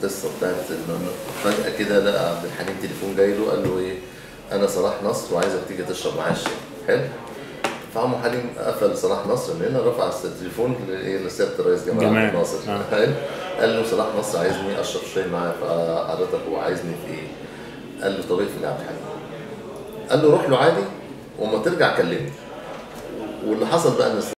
القصه بتاعت انه فجاه كده لقى عبد الحليم تليفون جاي له قال له ايه انا صلاح نصر وعايزك تيجي تشرب معايا الشاي حلو فعمو حليم قفل صلاح نصر من هنا رفع التليفون ل- لسياده الرئيس جمال جمال. عبد الناصر آه. حلو قال له صلاح نصر عايزني اشرب شاي معاه فحضرتك هو عايزني في ايه؟ قال له طب اقفل يا عبد الحليم قال له روح له عادي وما ترجع كلمني واللي حصل بقى ان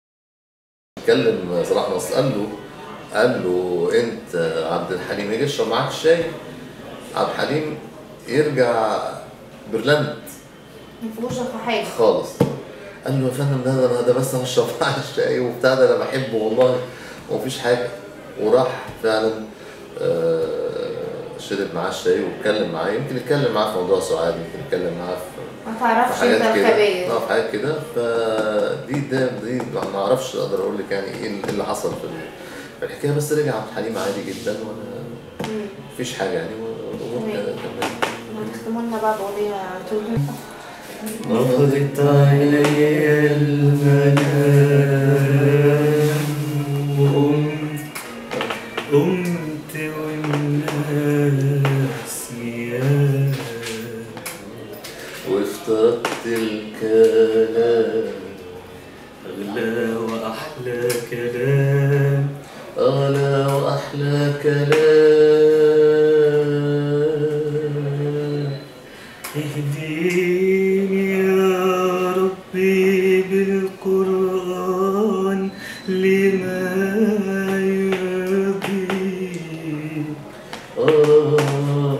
كلم صلاح نصر قال له قال له انت عبد الحليم يجي يشرب معاك الشاي عبد الحليم يرجع برلند ما فيهوش في حاجه خالص قال له يا فندم ده ده, ده بس هشرب معاه الشاي وبتاع ده انا بحبه والله ومفيش حاجه وراح فعلا آه، شرب معاه الشاي واتكلم معاه يمكن يتكلم معاه في موضوع سعاد يمكن يتكلم معاه في ما في تعرفش انت حاجات كده الخبايا اه في حاجات كده فدي ده دي ما اعرفش اقدر اقول لك يعني ايه اللي حصل في ال- في الحكايه بس رجع عبد الحليم عادي جدا وانا مم. مفيش حاجه يعني والامور تمام. كانت تمام ما تختموا لنا بقى باغنيه على طول نفضت عيني المنام وقمت قمت والناس نيام وافترضت الكلام أغلى وأحلى كلام أغلى وأحلى كلام اهديني يا ربي بالقرآن لما يرضيك آه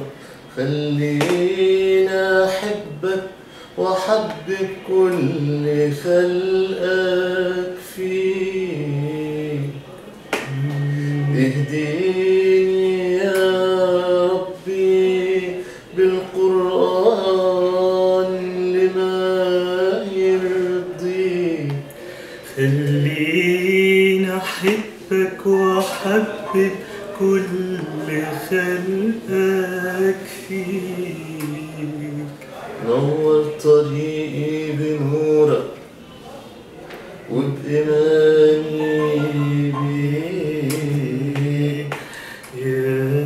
خلينا أحبك وأحبب كل خلقك فيك اهديني يا ربي بالقرآن لما يرضيك خلينا أحبك وأحبب كل خلقك فيك نور طريقي بنورك وبإيماني بيك يا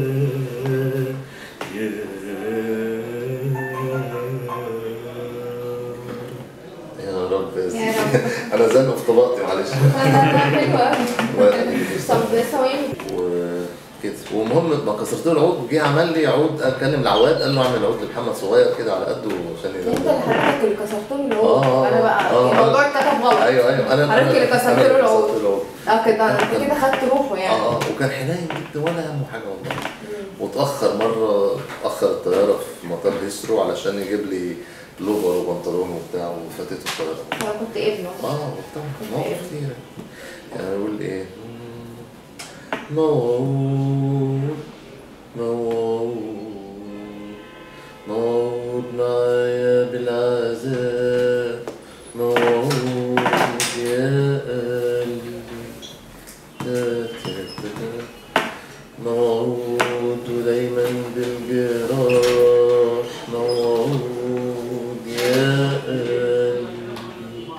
يا يا رب يا يا سيدي رب. أنا زنق في طبقتي معلش حلوه قوي الله يخليك. طب ثواني وكده والمهم ما كسرت له العود جه عمل لي عود اتكلم العواد قال له اعمل عود لمحمد صغير كده على قده عشان انت اللي ينام حضرتك اللي كسرت له آه، العود انا بقى آه، الموضوع آه. اتكتب غلط ايوه ايوه انا حضرتك اللي أنا- كسرت أنا له اللي العود. كسرت له العود اه كده انت كده خدت روحه يعني اه اه وكان حنين جدا ولا همه حاجه والله واتاخر مره اتاخر الطياره في مطار هيسترو علشان يجيب لي لوفر وبنطلون وبتاع وفاتته الطياره انا كنت ابنه اه وبتاع مواقف كتير يعني يقول ايه موعود موعود موعود معايا بالعذاب موعود يا قلبي تا- تا- تا- تا. موعود ودايما بالجراح موعود يا قلبي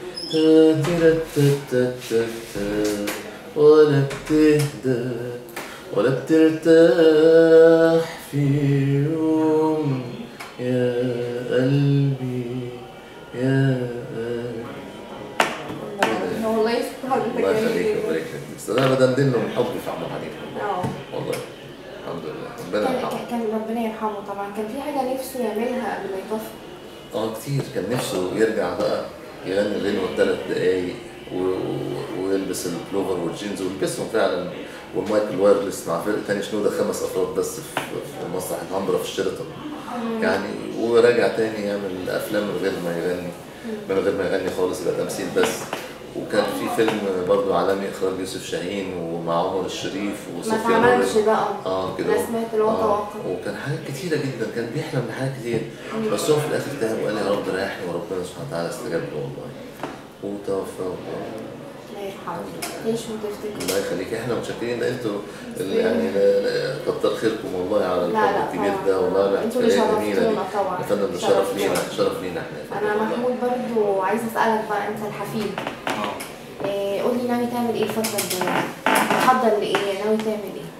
تا-تي-را-تا-تا-تا-تا. ولا بتهدى ولا بترتاح في يوم يا قلبي يا قلبي الله- والله يسكت حضرتك الله جميل يخليك جدا. الله يخليك بس انا بدندن له من حبي في عم حنين اه والله الحمد لله ربنا كان يرحمه كان ربنا يرحمه طبعا كان في حاجه نفسه يعملها قبل ما يتوفى اه كتير كان نفسه يرجع بقى يغني غنوة ثلاث دقايق و... و- ويلبس البلوفر والجينز ويلبسهم فعلا والمايك الوايرلس مع فرقة تاني شنودة خمس أفراد بس في, في مسرح الهمبرة في الشيراتون يعني وراجع تاني يعمل أفلام من غير ما يغني من غير ما يغني خالص يبقى تمثيل بس وكان في فيلم برضو عالمي إخراج يوسف شاهين ومع عمر الشريف ما وصوفيا اتعملش نوري. بقى اه كده انا سمعت اللي هو آه. توقف وكان حاجات كتيرة جدا كان بيحلم بحاجات كتير بس هو في الآخر تعب وقال يا رب ريحني وربنا سبحانه وتعالى استجاب له والله وتوفى والله الله يرحمه تعيش وتفتكر الله يخليك احنا متشكرين انتوا اللي يعني لا- لا- كتر خيركم والله على لا، لا، الحب الكبير طبعاً. ده والله انتوا اللي الاحتفالية الجميلة دي شرفتونا طبعاً. يا فندم ده شرف شرف لينا لينا. شرف لينا احنا يا فندم انا والله. محمود برضو عايزه اسالك بقى انت الحفيد إيه قول لي ناوي تعمل ايه الفتره الجايه محضر لايه ناوي تعمل ايه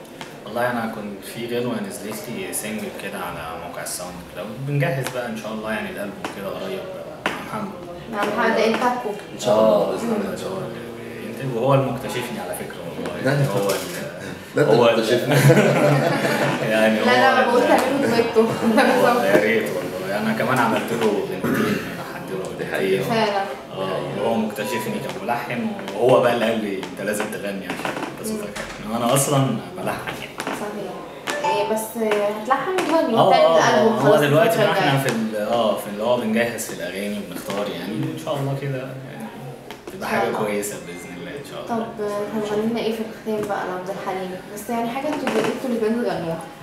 والله انا كنت في غنوه نزلت لي سنجل كده على موقع الساوند كلاود بنجهز بقى ان شاء الله يعني الالبوم كده قريب مع محمد مع محمد انتاكو ان شاء الله آه، باذن الله ان شاء هو الله اللي بينتج وهو المكتشفني على فكره والله لا، يعني أنت- هو لا ال- هو انت ال- شايفني لا يعني هو لا انا بقول ال- تعملوا دويتو هو- يا ريت والله انا كمان عملت له بنتين لحد دي حقيقة. فعلا اه وهو مكتشفني كملحن وهو بقى اللي قال لي انت لازم تغني عشان تبقى صوتك حلو. انا اصلا بلحن يعني صحيح إيه بس هتلحن وتغني اه وتعمل اه الالبوم هو خلاص دلوقتي الفترة بقى احنا الجاية. في ال- اه في اللي هو بنجهز في الاغاني وبنختار يعني ان شاء الله كده يعني تبقى إن شاء حاجه الله. كويسه باذن الله ان شاء الله طب هتغني لنا ايه في الختام بقى لو عبد الحليم بس يعني حاجه انتوا انتوا اللي بنغنوها